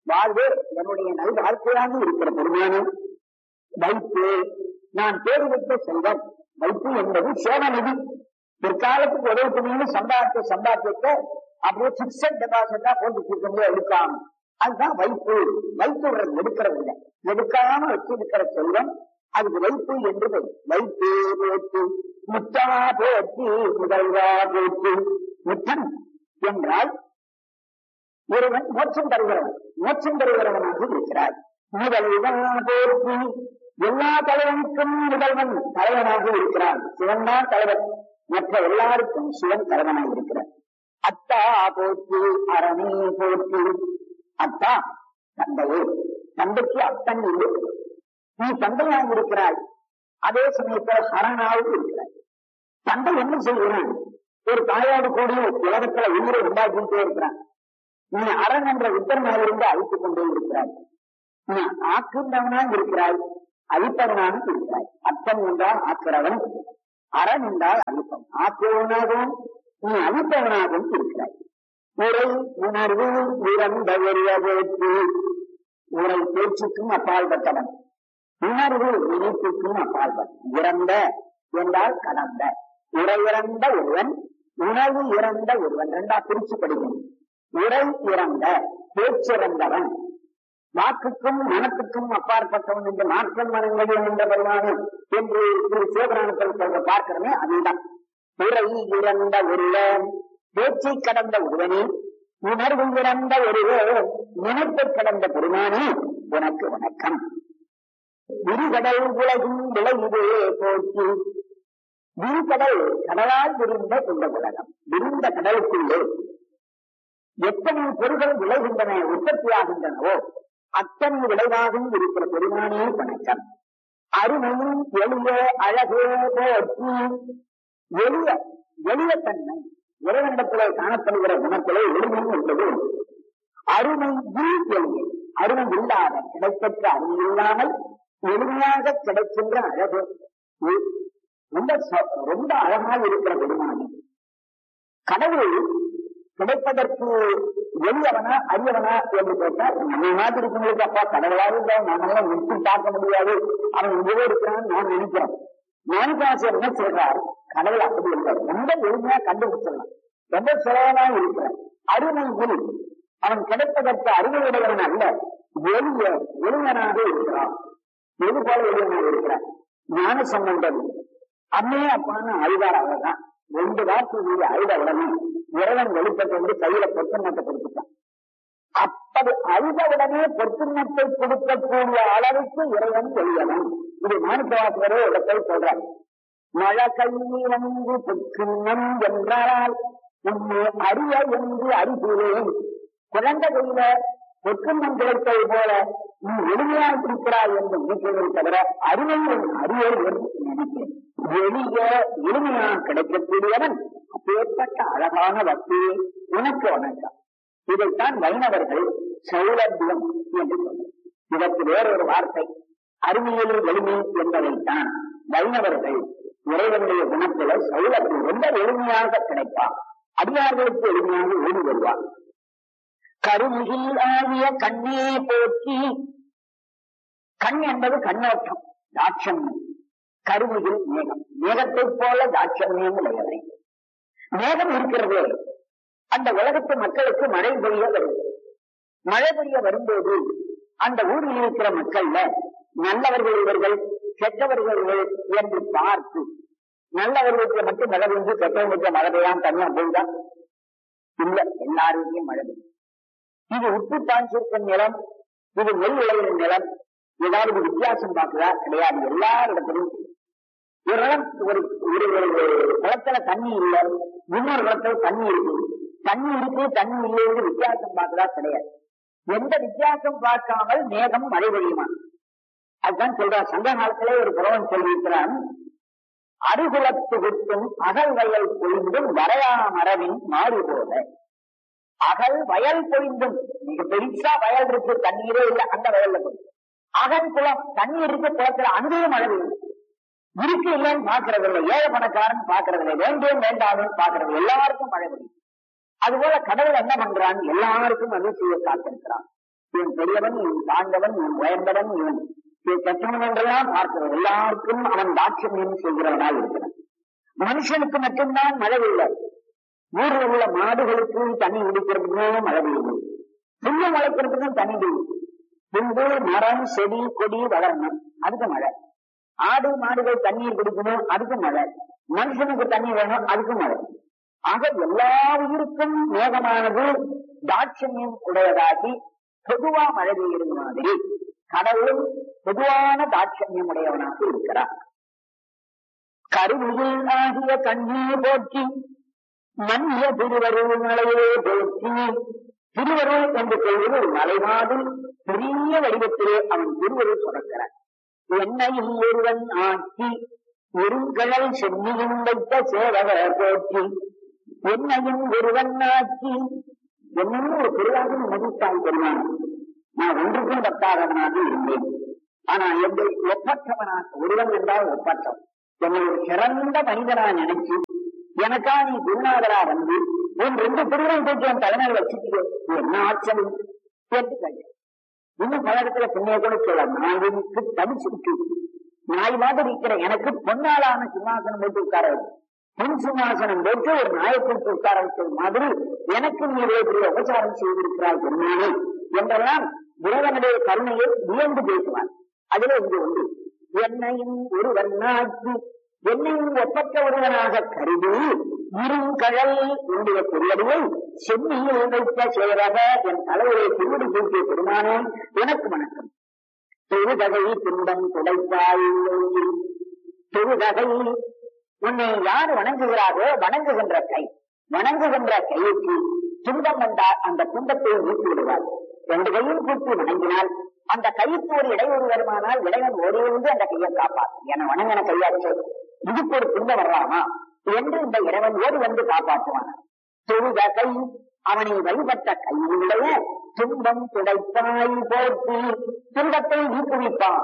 வாழ்வே என்னுடைய நல் வாழ்க்கையாக இருக்கிற பெருமானம் வைப்பு நான் தேடி வைத்த செல்வம் வைப்பு என்பது சேவநிதி பிற்காலத்துக்கு உதவுக்குன்னு சம்பாதித்த சம்பாத்தியத்தை அப்படியே பிக்சட் டெபாசிட்டா போட்டு வச்சுக்கொண்டே எடுக்காம அதுதான் வைப்பு வைப்பு விடுறது எடுக்கிறது இல்லை எடுக்காம வச்சிருக்கிற செல்வம் அதுக்கு வைப்பு என்று பெயர். வைப்பு போச்சு முத்தா போச்சு முதல்வா போச்சு முத்தன் என்றால் ஒருவன் மோட்சம் தருகிறவன் மோட்சம் தருகிறவனாக இருக்கிறார் முதல்வன் போற்றி எல்லா தலைவனுக்கும் முதல்வன் தலைவனாக இருக்கிறான் சிவன் தான் தலைவன் மற்ற எல்லாருக்கும் சிவன் தலைவனாக இருக்கிறார் அத்தா போற்றி அரணி போற்றி அத்தா தந்தையே தந்தைக்கு அத்தன் இல்லை நீ தந்தையாக இருக்கிறாய் அதே சமயத்தில் சரணாகவும் இருக்கிறாய் தந்தை என்ன செய்கிறான் ஒரு தாயோடு கூடி உலகத்துல உயிரை உண்டாக்கிட்டே இருக்கிறான் நீ அரண் என்ற உத்தரமாக இருந்து அழித்துக் கொண்டே இருக்கிறாய் நீ ஆக்குந்தவனாக இருக்கிறாய் அழிப்பவனாக இருக்கிறாய் அத்தன் என்றால் ஆக்கிறவன் அரண் என்றால் அழிப்பவன் ஆக்குவனாகவும் நீ அழிப்பவனாகவும் இருக்கிறாய் உரை உணர்வு இறந்த போற்றி உரை பேச்சுக்கும் அப்பால்பட்டவன் உணர்வு இணைப்புக்கும் அப்பால்பட்டவன் இறந்த என்றால் கடந்த உரை இறந்த ஒருவன் உணர்வு இறந்த ஒருவன் ரெண்டா பிரிச்சு படிக்கணும் உரை இறந்த பேச்சிறந்தவன் வாக்குக்கும் மனத்துக்கும் அப்பாற்பட்டவன் என்று நாட்கள் மனங்கள் என்ற வருமானம் என்று திரு சிவபுராணத்தில் சொல்ற பார்க்கிறோமே அதுதான் உரை இறந்த ஒருவன் பேச்சை கடந்த ஒருவனே உணர்வு இறந்த ஒருவர் நினைப்பை கடந்த பெருமானே உனக்கு வணக்கம் விரிகடல் உலகின் விளையுதே போற்றி விரிகடல் கடலால் விரிந்த இந்த உலகம் விரிந்த கடலுக்குள்ளே எத்தனை பொருள்கள் விளைகின்றன உற்பத்தியாகின்றனவோ அத்தனை விளைவாகவும் இருக்கிற பெருமானே வணக்கம் அருமையும் எளிய அழகே போற்றி எளிய எளிய தன்மை இறைவனிடத்திலே காணப்படுகிற குணத்திலே எளிமை என்பது அருமை எளிய அருமை இல்லாத கிடைப்பற்ற அருமை இல்லாமல் எளிமையாக கிடைக்கின்ற அழகு இது ரொம்ப ச- ரொம்ப அழகாக இருக்கிற பெருமானி கடவுள் கிடைப்பதற்கு எளியவனா அரியவனா என்று கேட்டால் நம்ம மாதிரி இருக்கவங்களுக்கு அப்பா கடவுளாக இருந்தா நாமெல்லாம் நிறுத்தி பார்க்க முடியாது அவன் இங்கே இருக்கிறான்னு நான் நினைக்கிறேன் ஞானபாசர் என்ன சொல்றார் கடவுள் அப்படி இல்லை ரொம்ப எளிமையா கண்டுபிடிச்சிடலாம் ரொம்ப சுலபமா இருக்கிறார் அருமையில் அவன் கிடைப்பதற்கு அருமையுடையவன் அல்ல எளிய எளியனாக இருக்கிறான் எது போல எளியனாக இருக்கிறார் ஞான சம்பந்தம் அம்மையே அப்பான்னு அழுதார் அவர்தான் ரெண்டு வார்த்தை மீது அழுத உடனே இறைவன் வெளிப்பட்டு வந்து கையில பொருத்தமத்தை கொடுத்துட்டான் அப்படி அழுத உடனே பொருத்தமத்தை கொடுக்கக்கூடிய அளவுக்கு இறைவன் எளியவன் இது மாணிக்கவாசகரே இடத்தை சொல்றார் மழை கையிலங்கு பொற்கிண்ணம் என்றால் உன்னை அறிய என்று அறிகிறேன் குழந்தை கையில பொற்கிண்ணம் கிடைத்தது போல நீ எளிமையாக இருக்கிறாய் என்று நினைக்கிறதை தவிர அறிவையும் அறிய என்று நினைக்கிறேன் எளிய எளிமையாக கிடைக்கக்கூடியவன் அப்பேற்பட்ட அழகான வசதியை உனக்கு வணக்கம் இதைத்தான் வைணவர்கள் சௌலபியம் என்று சொல்றார் இதற்கு வேறொரு வார்த்தை அறிவியல் எளிமை என்பதைத்தான் வைணவர்கள் இறைவனுடைய குணத்தில சௌலபியம் ரொம்ப எளிமையாக கிடைப்பார் அடியார்களுக்கு எளிமையாக ஓடி வருவார் கருமுகில் ஆகிய கண்ணே போற்றி கண் என்பது கண்ணோட்டம் தாட்சண்யம் கருமுகில் மேகம் மேகத்தைப் போல தாட்சண்யம் உடையவை மேகம் இருக்கிறதே அந்த உலகத்து மக்களுக்கு மழை பெய்ய வருது மழை பெய்ய வரும்போது அந்த ஊரில் இருக்கிற மக்கள்ல நல்லவர்கள் இவர்கள் கெட்டவர்கள் இவர்கள் என்று பார்த்து நல்லவர்களுக்கு மட்டும் மழை பெய்ஞ்சு கெட்டவர்களுக்கு மழை பெய்யாம தனியா போய்தான் இல்ல எல்லாருக்கும் மழை பெய்யும் இது உப்பு பாய்ச்சிருக்கும் நிலம் இது நெல் விளையிற நிலம் ஏதாவது வித்தியாசம் பார்க்குதா கிடையாது எல்லா இடத்திலும் ஒரு இடம் ஒரு ஒரு ஒரு குளத்துல தண்ணி இல்ல இன்னொரு குளத்துல தண்ணி இருக்கு தண்ணி இருக்கு தண்ணி இல்லைன்னு வித்தியாசம் பார்க்குதா கிடையாது எந்த வித்தியாசம் பார்க்காமல் மேகம் மழை பெய்யுமா அதுதான் சொல்றார் சங்க காலத்திலே ஒரு புறவன் சொல்லியிருக்கிறான் அருகுலத்து விட்டும் அகல் வயல் பொழிந்தும் வரையா மரபின் மாறி போல அகல் வயல் பொழிந்தும் மிக பெருசா வயல் இருக்கு தண்ணீரே இல்லை அந்த வயல்ல போய் அகல் குளம் தண்ணீர் இருக்கு குளத்துல அங்கேயும் மழை பெய்யுது இருக்கு இல்லைன்னு பாக்குறது இல்லை ஏழை பணக்காரன் பாக்குறது இல்லை வேண்டும் வேண்டாம்னு பாக்குறது இல்லை. எல்லாருக்கும் மழை பெய்யும் அதுபோல கடவுள் என்ன பண்றான் எல்லாருக்கும் அருள் செய்ய காத்திருக்கிறான் இவன் பெரியவன் இவன் தாழ்ந்தவன் இவன் உயர்ந்தவன் இவன் கற்றவன் என்றெல்லாம் பார்க்கிறோம் எல்லாருக்கும் அவன் தாட்சியம் செய்கிறவனாய் இருக்கிறான் மனுஷனுக்கு மட்டும்தான் மழை இல்லை ஊரில் உள்ள மாடுகளுக்கு தண்ணி குடிக்கிறதுக்கும் மழை பெய்யுது புல்லு முளைக்கிறதுக்கும் தண்ணி பெய்யுது புல்லு மரம் செடி கொடி வளரணும் அதுக்கு மழை ஆடு மாடுகள் தண்ணீர் குடிக்கணும் அதுக்கு மழை மனுஷனுக்கு தண்ணி வேணும் அதுக்கு மழை ஆக எல்லா உயிருக்கும் மேகமானது தாட்சண்யம் உடையதாகி பொதுவா மழை பெய்யுறது மாதிரி கடவுளும் பொதுவான தாட்சண்யம் உடையவனாக இருக்கிறார் கருவியில் ஆகிய கண்ணீர் போற்றி மன்னிய திருவருள் மலையே போற்றி திருவருள் என்று சொல்வது ஒரு மலை மாதிரி பெரிய வடிவத்திலே அவன் திருவருள் சுரக்கிறான் என்னையும் ஒருவன் ஆக்கி இருங்கடல் சென்னியும் வைத்த சேவகர் போற்றி என்னையும் ஒருவன் ஆக்கி என்னையும் ஒரு பெரியாக மதித்தாய் பெருமான் நான் ஒன்றுக்கும் பத்தாதவனாக இருந்தேன் ஆனா என்னை ஒப்பற்றவனாக ஒருவன் என்றால் ஒப்பற்றம் என்னை ஒரு சிறந்த மனிதனா நினைச்சு எனக்கா நீ குருநாதரா வந்து உன் ரெண்டு திருவிழம் தூக்கி என் தலைமையில் வச்சுட்டு என்ன ஆச்சரியம் என்று கேட்டேன் இன்னும் பல இடத்துல புண்ணிய கூட சொல்லலாம் நான் எனக்கு தடிச்சுட்டு நாய் மாதிரி இருக்கிற எனக்கு பொன்னாளான சிம்மாசனம் போட்டு உட்கார வச்சு பொன் சிம்மாசனம் போட்டு ஒரு நாயத்திற்கு உட்கார வச்சது மாதிரி எனக்கு நீ இவ்வளவு பெரிய உபச்சாரம் செய்திருக்கிறாய் பெருமானே என்றெல்லாம் இறைவனுடைய கருணையை வியந்து பேசுவான் அதுல இங்கு உண்டு என்னையும் ஒருவன் நாட்டு என்னையும் ஒப்பற்ற ஒருவனாக கருதி இருங்கழல் என்னுடைய திருவடியை சென்னியில் வைத்த சேரக என் தலைவரை திருவடி தூக்கிய பெருமானே எனக்கு வணக்கம் தொழுதகை துன்பம் துடைத்தாய் தொழுதகை உன்னை யார் வணங்குகிறாரோ வணங்குகின்ற கை வணங்குகின்ற கைக்கு துன்பம் வந்தால் அந்த துன்பத்தை நீக்கி விடுவார் ரெண்டு கையும் கூட்டி வணங்கினால் அந்த கைக்கு ஒரு இடையூறு வருமானால் இடைவன் ஓடியிருந்து அந்த கையை காப்பாற்றும் என வணங்கின கையாச்சு இதுக்கு ஒரு துன்பம் வரலாமா என்று இந்த இறைவன் ஓடி வந்து காப்பாற்றுவான் தொழுத கை அவனை வழிபட்ட கையினுடைய துன்பம் துடைப்பாய் போற்றி துன்பத்தை நீக்குவிப்பான்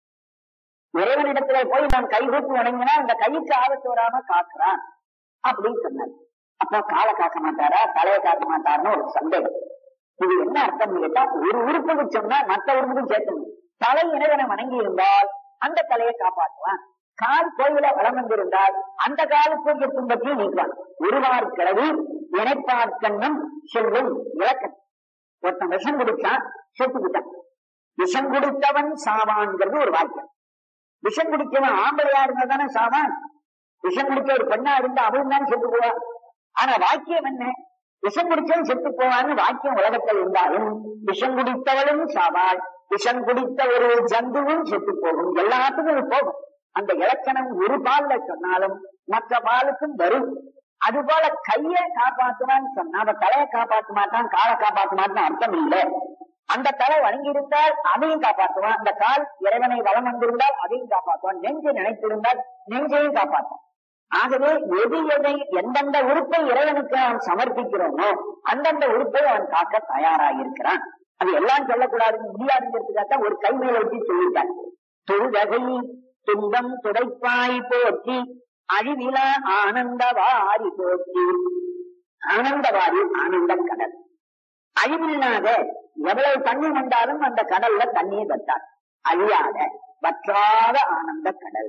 இறைவனிடத்துல போய் நான் கை கூப்பி வணங்கினா அந்த கைக்கு ஆபத்து வராம காக்குறான் அப்படின்னு சொன்னார் அப்ப காலை காக்க மாட்டாரா தலையை காக்க மாட்டாருன்னு ஒரு சந்தேகம் இது என்ன அர்த்தம் கேட்டா ஒரு உறுப்புக்கு சொன்னா மற்ற உறுப்புக்கும் சேர்க்கணும் தலை இறைவனை வணங்கி இருந்தால் அந்த தலையை காப்பாற்றுவான் கால் கோயில வளம் வந்திருந்தால் அந்த காலத்துக்கு துன்பத்தையும் நீக்குவான் ஒருவார் கிழவி இணைப்பார்க்கண்ணம் செல்லும் விளக்கம் ஒருத்தன் விஷம் குடிச்சான் செத்துக்கிட்டான் விஷம் குடித்தவன் சாவான்ங்கிறது ஒரு வாக்கியம் விஷம் குடிச்சவன் ஆம்பளையா இருந்தா தானே சாவான் விஷம் குடிச்ச ஒரு பெண்ணா இருந்தா அவன் தான் செத்து போவான் ஆனா வாக்கியம் என்ன விஷம் குடிச்சவன் செத்து போவான்னு வாக்கியம் உலகத்தில் இருந்தாலும் விஷம் குடித்தவளும் சாவாள் விஷம் குடித்த ஒரு ஜந்துவும் செத்து போகும் எல்லாத்துக்கும் இது போகும் அந்த இலக்கணம் ஒரு பால்ல சொன்னாலும் மற்ற பாலுக்கும் வரும் அது போல கையை காப்பாற்றுவான்னு சொன்னா அவ தலையை காப்பாற்ற மாட்டான் காலை காப்பாற்ற மாட்டான் அர்த்தம் இல்லை அந்த தலை வணங்கி இருந்தால் அதையும் காப்பாற்றுவான் அந்த கால் இறைவனை வளம் வந்திருந்தால் அதையும் காப்பாற்றுவான் நெஞ்சை நினைத்திருந்தால் நெஞ்சையும் காப்பாற்றுவான் ஆகவே எது எதை எந்தெந்த உறுப்பை இறைவனுக்கு அவன் சமர்ப்பிக்கிறோமோ அந்தந்த உறுப்பை அவன் காக்க தயாராகியிருக்கிறான் அது எல்லாம் சொல்லக்கூடாது முடியாதுங்கிறதுக்காக ஒரு கை மேல வச்சு சொல்லிட்டான் தொழுதகை துன்பம் துடைப்பாய் போற்றி அழிவிலா ஆனந்தவாரி போற்றி ஆனந்தவாரி ஆனந்த கடல் அழிவில்லாத எவ்வளவு தண்ணி வந்தாலும் அந்த கடல்ல தண்ணீர் வந்தார் அழியாத வற்றாத ஆனந்த கடல்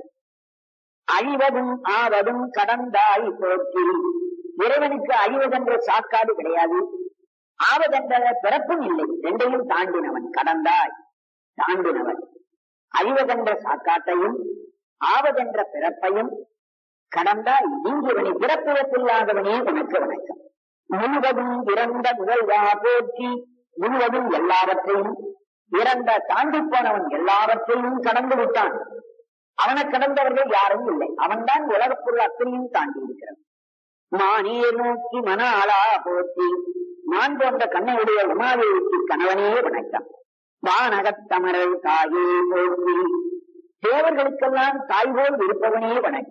அழிவதும் ஆவதும் கடந்தாய் போற்றி இறைவனுக்கு அழிவதென்ற சாக்காடு கிடையாது ஆவதென்ற பிறப்பும் இல்லை ரெண்டையும் தாண்டினவன் கடந்தாய் தாண்டினவன் அழிவதென்ற சாக்காட்டையும் ஆவதென்ற பிறப்பையும் கடந்தாய் நீங்கியவனை பிறப்பிறப்பில்லாதவனே உனக்கு வணக்கம் முழுவதும் இறந்த முதல்வா போற்றி முழுவதும் எல்லாவற்றையும் இறந்த தாண்டி போனவன் எல்லாவற்றையும் கடந்து விட்டான் அவனை கடந்தவர்கள் யாரும் இல்லை அவன்தான் உலகப்பொருள் அத்தனையும் தாண்டி இருக்கிறான் மானே நோக்கி மன ஆளா போற்றி நான் போன்ற கண்ணையுடைய உமாதேவிக்கு கணவனே வணக்கம் வானகத்தமரல் தாயே போற்றி தேவர்களுக்கெல்லாம் தாய் போல் இருப்பவனே வணக்கம்